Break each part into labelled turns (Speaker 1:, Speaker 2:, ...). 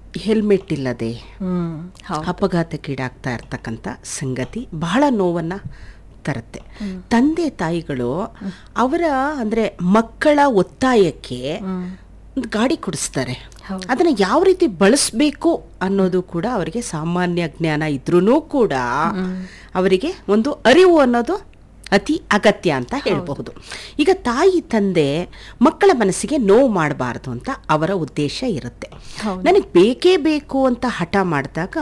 Speaker 1: Helmet ಇಲ್ಲದೆ
Speaker 2: ಹ್ಮ್ ಹೌದು
Speaker 1: ಅಪಘಾತಕ್ಕೀಡಾಗ್ತಾ ಇರ್ತಕ್ಕಂಥ ಸಂಗತಿ ಬಹಳ ನೋವನ್ನು ತರುತ್ತೆ ತಂದೆ ತಾಯಿಗಳು ಅವರ ಅಂದರೆ ಮಕ್ಕಳ ಒತ್ತಾಯಕ್ಕೆ ಒಂದು ಗಾಡಿ ಕೊಡಿಸ್ತಾರೆ
Speaker 2: ಹೌದು.
Speaker 1: ಅದನ್ನು ಯಾವ ರೀತಿ ಬಳಸಬೇಕು ಅನ್ನೋದು ಕೂಡ ಅವರಿಗೆ ಸಾಮಾನ್ಯ ಜ್ಞಾನ ಇದ್ರೂ ಕೂಡ ಅವರಿಗೆ ಒಂದು ಅರಿವು ಅನ್ನೋದು ಅತಿ ಅಗತ್ಯ ಅಂತ ಹೇಳಬಹುದು ಈಗ ತಾಯಿ ತಂದೆ ಮಕ್ಕಳ ಮನಸ್ಸಿಗೆ ನೋವು ಮಾಡಬಾರ್ದು ಅಂತ ಅವರ ಉದ್ದೇಶ ಇರುತ್ತೆ
Speaker 2: ಹೌದು.
Speaker 1: ನನಗೆ ಬೇಕೇ ಬೇಕು ಅಂತ ಹಠ ಮಾಡಿದಾಗ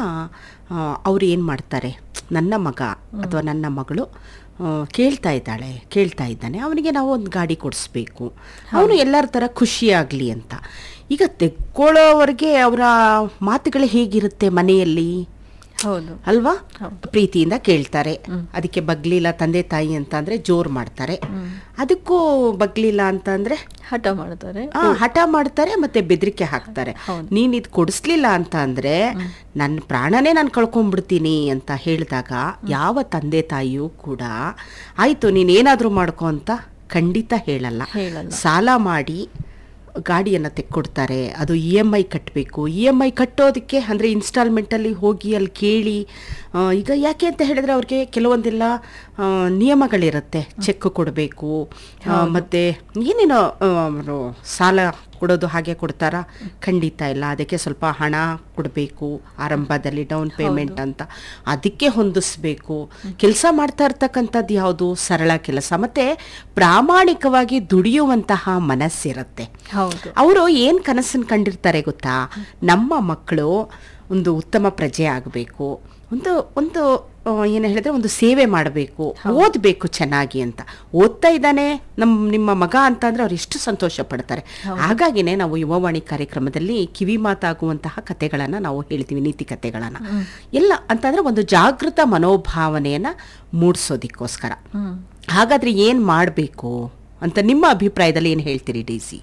Speaker 1: ಅವ್ರು ಏನು ಮಾಡ್ತಾರೆ ನನ್ನ ಮಗ ಅಥವಾ ನನ್ನ ಮಗಳು ಆ, ಕೇಳ್ತಾ ಇದ್ದಾಳೆ ಕೇಳ್ತಾ ಇದ್ದಾನೆ ಅವನಿಗೆ ನಾವು ಒಂದು ಗಾಡಿ ಕೊಡಿಸ್ಬೇಕು ಅವನು ಎಲ್ಲರ ಥರ ಖುಷಿಯಾಗಲಿ ಅಂತ ಈಗ ತೆಕ್ಕೊಳ್ಳೋವರೆಗೆ ಅವರ ಮಾತುಗಳು ಹೇಗಿರುತ್ತೆ ಮನೆಯಲ್ಲಿ
Speaker 2: ಹೌದು
Speaker 1: ಅಲ್ವಾ
Speaker 2: ಹೌದು.
Speaker 1: ಪ್ರೀತಿಯಿಂದ ಕೇಳ್ತಾರೆ ಅದಕ್ಕೆ ಬಗ್ಲಿಲ್ಲ ತಂದೆ ತಾಯಿ ಅಂತ ಅಂದ್ರೆ ಜೋರ್ ಮಾಡ್ತಾರೆ ಅದಕ್ಕೂ ಬಗ್ಲಿಲ್ಲ ಅಂತ ಅಂದ್ರೆ
Speaker 2: ಹಠ ಮಾಡ್ತಾರೆ
Speaker 1: ಆ, ಹಠ ಮಾಡ್ತಾರೆ ಮತ್ತೆ ಬೆದರಿಕೆ ಹಾಕ್ತಾರೆ
Speaker 2: ಹೌದು.
Speaker 1: ನೀನ್ ಇದು ಕೊಡಿಸ್ಲಿಲ್ಲ ಅಂತ ಅಂದ್ರೆ ನನ್ನ ಪ್ರಾಣನೇ ನಾನು ಕಳ್ಕೊಂಡ್ಬಿಡ್ತೀನಿ ಅಂತ ಹೇಳಿದಾಗ ಯಾವ ತಂದೆ ತಾಯಿಯೂ ಕೂಡ ಆಯ್ತು ನೀನ್ ಏನಾದ್ರೂ ಮಾಡ್ಕೊ ಅಂತ ಖಂಡಿತ ಹೇಳಲ್ಲ
Speaker 2: ಹೇಳಲ್ಲ.
Speaker 1: ಸಾಲ ಮಾಡಿ ಗಾಡಿಯನ್ನು ತೆಕ್ಕೊಡ್ತಾರೆ ಅದು ಇ ಎಮ್ ಐ ಕಟ್ಟಬೇಕು ಇ ಎಮ್ ಐ ಕಟ್ಟೋದಕ್ಕೆ ಅಂದರೆ ಇನ್ಸ್ಟಾಲ್ಮೆಂಟಲ್ಲಿ ಹೋಗಿ ಅಲ್ಲಿ ಕೇಳಿ ಆ, ಈಗ ಯಾಕೆ ಅಂತ ಹೇಳಿದ್ರೆ ಅವ್ರಿಗೆ ಕೆಲವೊಂದೆಲ್ಲ ಆ, ನಿಯಮಗಳಿರುತ್ತೆ ಚೆಕ್ ಕೊಡಬೇಕು ಮತ್ತು ಏನೇನೋ ಆ, ಅವ್ರು ಸಾಲ ಕೊಡೋದು ಹಾಗೆ ಕೊಡ್ತಾರಾ ಖಂಡಿತ ಇಲ್ಲ ಅದಕ್ಕೆ ಸ್ವಲ್ಪ ಹಣ ಕೊಡಬೇಕು ಆರಂಭದಲ್ಲಿ ಡೌನ್ ಪೇಮೆಂಟ್ ಅಂತ ಅದಕ್ಕೆ ಹೊಂದಿಸ್ಬೇಕು ಕೆಲಸ ಮಾಡ್ತಾ ಇರ್ತಕ್ಕಂಥದ್ದು ಯಾವುದು ಸರಳ ಕೆಲಸ ಮತ್ತೆ ಪ್ರಾಮಾಣಿಕವಾಗಿ ದುಡಿಯುವಂತಹ ಮನಸ್ಸಿರುತ್ತೆ
Speaker 2: ಹೌದು
Speaker 1: ಅವರು ಏನು ಕನಸನ್ನು ಕಂಡಿರ್ತಾರೆ ಗೊತ್ತಾ ನಮ್ಮ ಮಕ್ಕಳು ಒಂದು ಉತ್ತಮ ಪ್ರಜೆ ಆಗಬೇಕು ಒಂದು ಒಂದು ಆ, ಏನು ಹೇಳಿದ್ರೆ ಒಂದು ಸೇವೆ ಮಾಡಬೇಕು ಓದಬೇಕು ಚೆನ್ನಾಗಿ ಅಂತ ಓದ್ತಾ ಇದ್ದಾನೆ ನಮ್ಮ ನಿಮ್ಮ ಮಗ ಅಂತ ಅಂದ್ರೆ ಅವ್ರು ಎಷ್ಟು ಸಂತೋಷ ಪಡ್ತಾರೆ ಹಾಗಾಗಿನೇ ನಾವು ಯುವವಾಣಿ ಕಾರ್ಯಕ್ರಮದಲ್ಲಿ ಕಿವಿ ಮಾತಾಗುವಂತಹ ಕತೆಗಳನ್ನು ನಾವು ಹೇಳ್ತೀವಿ ನೀತಿ ಕತೆಗಳನ್ನು ಎಲ್ಲ ಅಂತಂದ್ರೆ ಒಂದು ಜಾಗೃತ ಮನೋಭಾವನೆಯನ್ನ ಮೂಡಿಸೋದಿಕ್ಕೋಸ್ಕರ
Speaker 2: ಹ್ಮ್
Speaker 1: ಹಾಗಾದ್ರೆ ಏನು ಮಾಡಬೇಕು ಅಂತ ನಿಮ್ಮ ಅಭಿಪ್ರಾಯದಲ್ಲಿ ಏನು ಹೇಳ್ತೀರಿ ಡಿ ಸಿ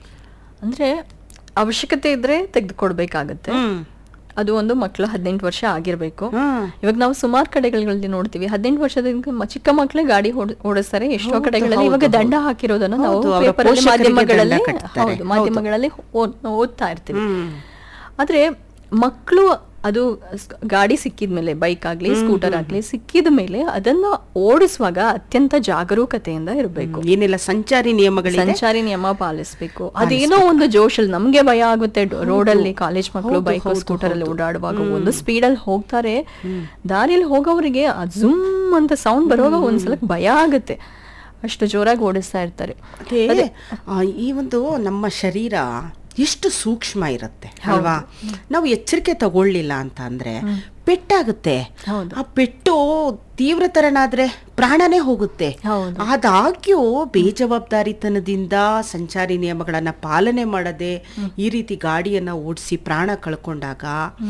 Speaker 2: ಅಂದ್ರೆ ಅವಶ್ಯಕತೆ ಇದ್ರೆ ತೆಗೆದುಕೊಡ್ಬೇಕಾಗತ್ತೆ ಅದು ಒಂದು ಮಕ್ಕಳು ಹದಿನೆಂಟು ವರ್ಷ ಆಗಿರ್ಬೇಕು
Speaker 1: ಹ್ಮ್.
Speaker 2: ಇವಾಗ ನಾವು ಸುಮಾರು ಕಡೆಗಳಲ್ಲಿ ನೋಡ್ತೀವಿ ಹದಿನೆಂಟು ವರ್ಷದಿಂದ ಮ- ಚಿಕ್ಕ ಮಕ್ಕಳೇ ಗಾಡಿ ಓಡ್- ಓಡಿಸ್ತಾರೆ ಎಷ್ಟೋ
Speaker 1: ಹೌದು,
Speaker 2: ಕಡೆಗಳಲ್ಲಿ ಇವಾಗ
Speaker 1: ಹೌದು,
Speaker 2: ದಂಡ ಹಾಕಿರೋದನ್ನ ನಾವು
Speaker 1: ಹೌದು, ಅವರ
Speaker 2: paper ಅಲ್ಲಿ
Speaker 1: ಪೋಷಕರಿಗೆ
Speaker 2: ಮಾಧ್ಯಮಗಳಲ್ಲಿ
Speaker 1: ದಂಡ ಕಟ್ತಾರೆ.
Speaker 2: ಹೌದು ಮಾಧ್ಯಮಗಳಲ್ಲಿ ಓದ್- ಓದ್ತಾ ಇರ್ತೀವಿ
Speaker 1: ಹ್ಮ್.
Speaker 2: ಆದ್ರೆ ಮಕ್ಕಳು ಅದು ಸ್- ಗಾಡಿ ಸಿಕ್ಕಿದ್ಮೇಲೆ ಬೈಕ್ ಆಗ್ಲಿ ಸ್ಕೂಟರ್ ಆಗ್ಲಿ ಸಿಕ್ಕಿದ ಮೇಲೆ ಅದನ್ನ ಓಡಿಸುವಾಗ ಅತ್ಯಂತ ಜಾಗರೂಕತೆಯಿಂದ ಇರಬೇಕು
Speaker 1: ಏನಿಲ್ಲ ಸಂಚಾರಿ ನಿಯಮಗಳಿದೆ
Speaker 2: ಸಂಚಾರಿ ನಿಯಮ ಪಾಲಿಸ್ಬೇಕು ಅದೇನೋ ಒಂದು ಜೋಶಲ್ಲಿ ನಮ್ಗೆ ಭಯ ಆಗುತ್ತೆ ರೋಡ್ ಅಲ್ಲಿ ಕಾಲೇಜ್ ಮಕ್ಕಳು
Speaker 1: ಹೌದು,
Speaker 2: ಬೈಕ್
Speaker 1: ಹೌದು,
Speaker 2: ಸ್ಕೂಟರ್ ಅಲ್ಲಿ
Speaker 1: ಹೌದು.
Speaker 2: ಓಡಾಡುವಾಗ ಒಂದು ಸ್ಪೀಡ್ ಅಲ್ಲಿ ಹೋಗ್ತಾರೆ ದಾರಿಯಲ್ಲಿ ಹೋಗೋರಿಗೆ ಜುಮ್ ಅಂತ ಸೌಂಡ್ ಬರುವಾಗ ಒಂದ್ಸಲ ಭಯ ಆಗುತ್ತೆ ಅಷ್ಟು ಜೋರಾಗಿ ಓಡಿಸ್ತಾ ಇರ್ತಾರೆ
Speaker 1: ಅದೇ ಆ, ಈ ಒಂದು ನಮ್ಮ ಶರೀರ ಎಷ್ಟು ಸೂಕ್ಷ್ಮ ಇರುತ್ತೆ ಅಲ್ವಾ ನಾವು ಎಚ್ಚರಿಕೆ ತಗೊಳ್ಳಿಲ್ಲ ಅಂತ ಅಂದ್ರೆ ಪೆಟ್ಟಾಗುತ್ತೆ
Speaker 2: ಹೌದು.
Speaker 1: ಆ ಪೆಟ್ಟು ತೀವ್ರತರನಾದ್ರೆ ಪ್ರಾಣನೇ ಹೋಗುತ್ತೆ
Speaker 2: ಹೌದು.
Speaker 1: ಆದಾಗ್ಯೂ ಬೇಜವಾಬ್ದಾರಿತನದಿಂದ ಸಂಚಾರಿ ನಿಯಮಗಳನ್ನ ಪಾಲನೆ ಮಾಡದೆ ಈ ರೀತಿ ಗಾಡಿಯನ್ನ ಓಡಿಸಿ ಪ್ರಾಣ ಕಳ್ಕೊಂಡಾಗ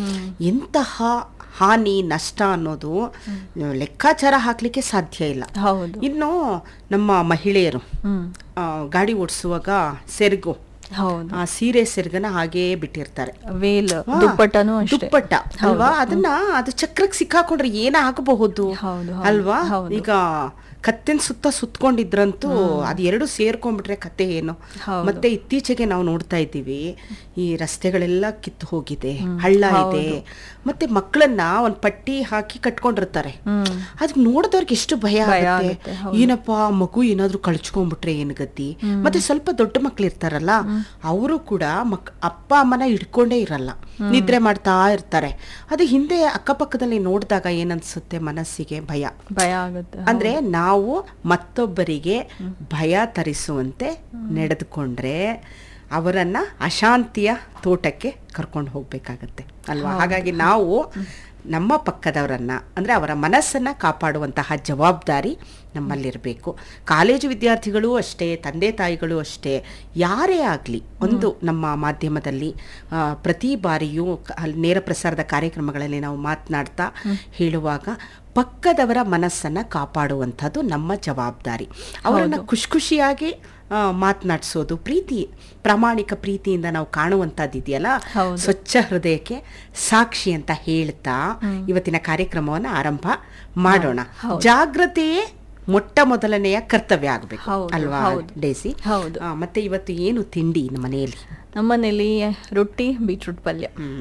Speaker 1: ಎಂತಹ ಹಾನಿ ನಷ್ಟ ಅನ್ನೋದು ಲೆಕ್ಕಾಚಾರ ಹಾಕ್ಲಿಕ್ಕೆ ಸಾಧ್ಯ ಇಲ್ಲ
Speaker 2: ಹೌದು
Speaker 1: ಇನ್ನು ನಮ್ಮ ಮಹಿಳೆಯರು
Speaker 2: ಹ್ಮ್
Speaker 1: ಆ, ಗಾಡಿ ಓಡಿಸುವಾಗ ಸೆರಗು
Speaker 2: ಹೌದು
Speaker 1: ಆ ಸೀರೆ ಸೆರಗನ ಹಾಗೇ ಬಿಟ್ಟಿರ್ತಾರೆ
Speaker 2: ವೇಲ್
Speaker 1: ಹಾ,
Speaker 2: ದುಪ್ಪಟ್ಟನು ಅಷ್ಟೇ
Speaker 1: ದುಪ್ಪಟ್ಟ ಅಲ್ವಾ ಅದನ್ನ ಅದು ಚಕ್ರಕ್ಕೆ ಸಿಕ್ಕಾಕೊಂಡ್ರೆ ಏನಾಗಬಹುದು
Speaker 2: ಹೌದು, ಹೌದು,
Speaker 1: ಅಲ್ವಾ
Speaker 2: ಹೌದು.
Speaker 1: ಈಗ ಕತ್ತಿನ ಸುತ್ತ ಸುತ್ಕೊಂಡಿದ್ರಂತೂ ಅದು ಎರಡು ಸೇರ್ಕೊಂಡ್ಬಿಟ್ರೆ ಕತೆ ಏನು
Speaker 2: ಹೌದು.
Speaker 1: ಮತ್ತೆ ಇತ್ತೀಚೆಗೆ ನಾವು ನೋಡ್ತಾ ಇದ್ದೀವಿ ಈ ರಸ್ತೆಗಳೆಲ್ಲ ಕಿತ್ತು ಹೋಗಿದೆ ಹಳ್ಳ ಇದೆ ಮತ್ತೆ ಮಕ್ಕಳನ್ನ ಒಂದ್ ಪಟ್ಟಿ ಹಾಕಿ ಕಟ್ಕೊಂಡಿರ್ತಾರೆ
Speaker 2: ಹ್ಮ್
Speaker 1: ಅದ್ ನೋಡಿದವ್ರಿಗೆ ಎಷ್ಟು ಭಯ
Speaker 2: ಭಯ
Speaker 1: ಆಗುತ್ತೆ
Speaker 2: ಆಗುತ್ತೆ, ಹೌದು.
Speaker 1: ಏನಪ್ಪ ಮಗು ಏನಾದ್ರೂ ಕಳ್ಚ್ಕೊಂಡ್ಬಿಟ್ರೆ ಏನ್ ಗತಿ ಮತ್ತೆ ಸ್ವಲ್ಪ ದೊಡ್ಡ ಮಕ್ಳು ಇರ್ತಾರಲ್ಲ ಅವರು ಕೂಡ ಮಕ್ ಅಪ್ಪ ಅಮ್ಮನ ಹಿಡ್ಕೊಂಡೇ ಇರಲ್ಲ ನಿದ್ರೆ ಮಾಡ್ತಾ ಇರ್ತಾರೆ ಅದು ಹಿಂದೆ ಅಕ್ಕಪಕ್ಕದಲ್ಲಿ ನೋಡಿದಾಗ ಏನನ್ಸುತ್ತೆ ಮನಸ್ಸಿಗೆ ಭಯ
Speaker 2: ಭಯ ಆಗುತ್ತೆ
Speaker 1: ಅಂದ್ರೆ ನಾವು ಮತ್ತೊಬ್ಬರಿಗೆ ಭಯ ತರಿಸುವಂತೆ ನಡೆದುಕೊಂಡ್ರೆ ಅವರನ್ನ ಅಶಾಂತಿಯ ತೋಟಕ್ಕೆ ಕರ್ಕೊಂಡು ಹೋಗ್ಬೇಕಾಗತ್ತೆ ಅಲ್ವಾ ಹಾಗಾಗಿ ನಾವು ನಮ್ಮ ಪಕ್ಕದವರನ್ನ ಅಂದ್ರೆ ಅವರ ಮನಸ್ಸನ್ನ ಕಾಪಾಡುವಂತಹ ಜವಾಬ್ದಾರಿ ನಮ್ಮಲ್ಲಿರಬೇಕು ಕಾಲೇಜು ವಿದ್ಯಾರ್ಥಿಗಳು ಅಷ್ಟೇ ತಂದೆ ತಾಯಿಗಳು ಅಷ್ಟೇ ಯಾರೇ ಆಗಲಿ ಒಂದು ನಮ್ಮ ಮಾಧ್ಯಮದಲ್ಲಿ ಆ, ಪ್ರತಿ ಬಾರಿಯೂ ಕ- ಅಲ್ಲಿ ನೇರ ಪ್ರಸಾರದ ಕಾರ್ಯಕ್ರಮಗಳಲ್ಲಿ ನಾವು ಮಾತನಾಡ್ತಾ ಹೇಳುವಾಗ ಪಕ್ಕದವರ ಮನಸ್ಸನ್ನ ಕಾಪಾಡುವಂಥದ್ದು ನಮ್ಮ ಜವಾಬ್ದಾರಿ ಅವರನ್ನ ಖುಷಿ ಖುಷಿಯಾಗಿ ಆ, ಮಾತನಾಡಿಸೋದು ಪ್ರೀತಿ ಪ್ರಾಮಾಣಿಕ ಪ್ರೀತಿಯಿಂದ ನಾವು ಕಾಣುವಂಥದ್ದು ಇದೆಯಲ್ಲ
Speaker 2: ಹೌದು.
Speaker 1: ಸ್ವಚ್ಛ ಹೃದಯಕ್ಕೆ ಸಾಕ್ಷಿ ಅಂತ ಹೇಳ್ತಾ ಇವತ್ತಿನ ಕಾರ್ಯಕ್ರಮವನ್ನು ಆರಂಭ ಮಾಡೋಣ ಜಾಗೃತೆಯೇ ಮೊಟ್ಟ ಮೊದಲನೆಯ ಕರ್ತವ್ಯ ಆಗಬೇಕು
Speaker 2: ಹೌದು,
Speaker 1: ಅಲ್ವಾ
Speaker 2: ಹೌದು.
Speaker 1: ಡೇಸಿ
Speaker 2: ಹೌದು
Speaker 1: ಆ, ಮತ್ತೆ ಇವತ್ತು ಏನು ತಿಂಡಿ ನಮ್ಮ ಮನೆಯಲ್ಲಿ
Speaker 2: ನಮ್ಮನೇಲಿ ರೊಟ್ಟಿ ಬೀಟ್ರೂಟ್ ಪಲ್ಯ